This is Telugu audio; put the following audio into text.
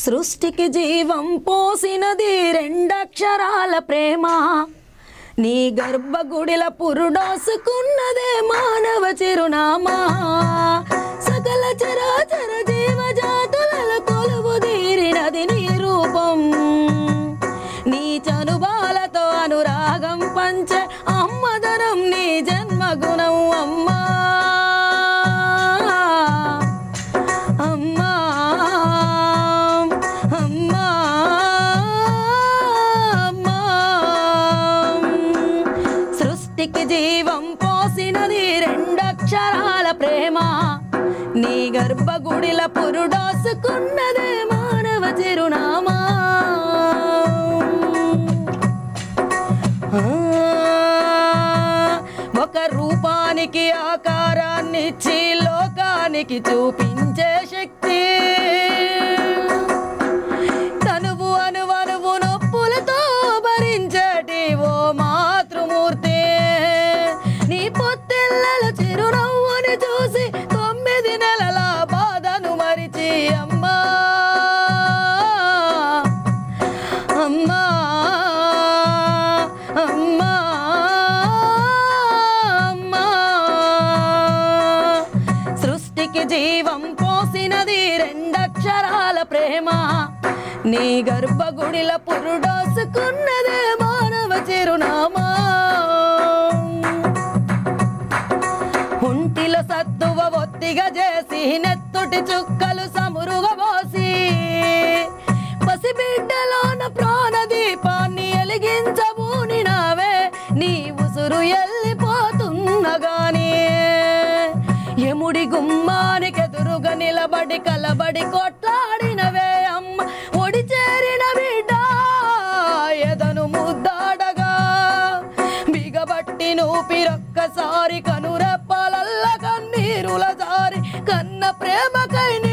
సృష్టికి జీవం పోసినది రెండక్షరాల ప్రేమ నీ గర్భగుడిల పురుడోసుకున్నదే మానవ చిరునామా సకల చరాచర జీవజాతుల కొలువు తీరినది నీ రూపం నీ చనుబాలతో అనురాగం పంచే అమ్మదనం నీ జన్మగుణం అమ్మా అమ్మా అమ్మా అమ్మా సృష్టికి జీవం పోసినది రెండక్షరాల ప్రేమ నీ గర్భగుడిల పురుడోసుకున్నదే మానవ చిరునామా ఆ, ఒక రూపానికి ఆకారాన్నిచ్చి లోకానికి చూపించే శక్తి తనువు అనువనువు నొప్పులతో భరించేటి ఓ మాతృమూర్తి నీ పొత్తెల్లల చిరునవ్వుని చూసి తొమ్మిది నెలల బాధను మరిచి అమ్మా అమ్మా అమ్మా అమ్మా సృష్టికి జీవం పోసినది రెండక్షరాల ప్రేమ నీ గర్భగుడిల పురుడోసుకున్నదే మానవ చిరునామా ఒంటిలో సత్తువ ఒత్తిగా చేసి నెత్తుటి చుక్కలు సమురుగా పోసి పసిబిడ్డలోన ప్రాణదీపాన్ని ఎలిగించబూని నావే నీ ఉసురు ఎల్లిపోతున్నగాని యముడి గుమ్మానికెదురుగా నిలబడి కలబడి కొట్లాడినవే అమ్మ ఒడి చేరిన బిడ్డ ఎదను ముద్దాడగా బిగబట్టి నూపిరొక్కసారి కనురెప్పలల్ల కన్నీరుల జారి కన్న ప్రేమకై నీ